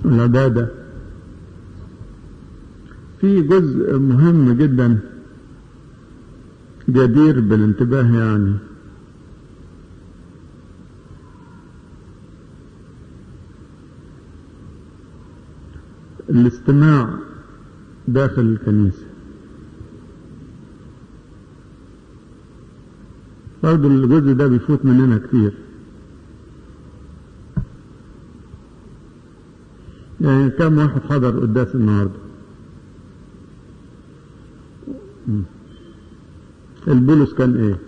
العبادة في جزء مهم جدا جدير بالانتباه يعني الاستماع داخل الكنيسة برضه الجزء ده بيفوت مننا كتير يعني كم واحد حضر قداس النهارده البولس كان ايه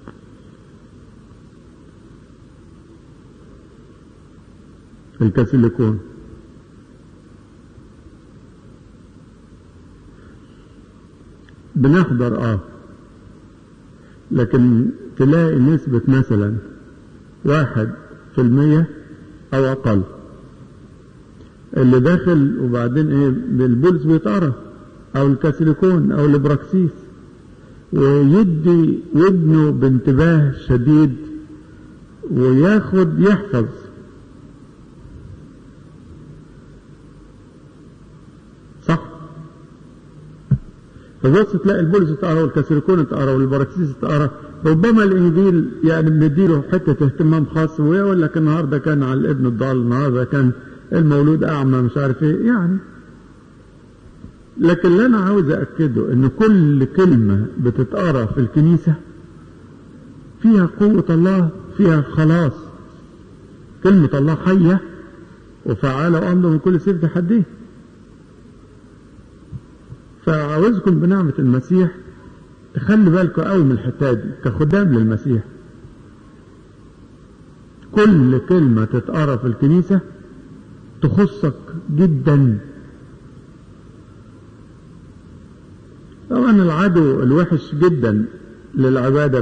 الكاسيليكون بنحضر اه لكن تلاقي نسبة مثلا واحد في المية او اقل اللي داخل وبعدين ايه بالبولس بيتقرا او الكاسيليكون او البراكسيس ويدي ودنه بانتباه شديد وياخد يحفظ صح فبص تلاقي البولس اتقرا والكاسيليكون اتقرا والبراكسيس اتقرا ربما الانجيل يعني مديله حته اهتمام خاص ويقول لك النهارده كان على الابن الضال النهارده كان المولود اعمى مش عارف ايه يعني لكن اللي انا عاوز اكده ان كل كلمه بتتقرا في الكنيسه فيها قوه الله فيها خلاص كلمه الله حيه وفعاله وامضى من كل سيف تحديه فعاوزكم بنعمه المسيح تخلي بالكم قوي من الحته دي كخدام للمسيح كل كلمه تتقرا في الكنيسه تخصك جدا طبعا العدو الوحش جدا للعبادة